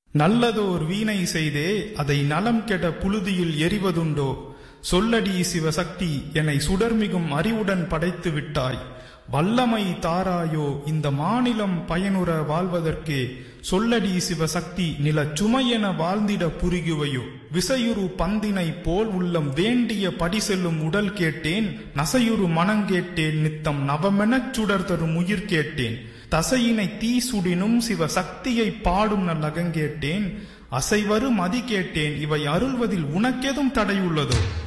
நல்லதோர் வீணை செய்தே அதை நலம் கெட புழுதியில் எறிவதுண்டோ சொல்லடி சிவசக்தி என்னை சுடர்மிகும் அறிவுடன் படைத்து விட்டாய் வல்லமை தாராயோ இந்த மாநிலம் பயனுற வாழ்வதற்கே சொல்லடி சிவசக்தி நிலச் சுமையென வாழ்ந்திட புரிகுவையோ விசையுறு பந்தினை போல் உள்ளம் வேண்டிய படி செல்லும் உடல் கேட்டேன் நசையுறு மனங்கேட்டேன் நித்தம் நவமெனச் சுடர் தரும் உயிர் கேட்டேன் தசையினை தீ சுடினும் சிவ சக்தியை பாடும் நல்லகங்கேட்டேன் அசைவரு மதி கேட்டேன் இவை அருள்வதில் உனக்கெதும் தடையுள்ளதோ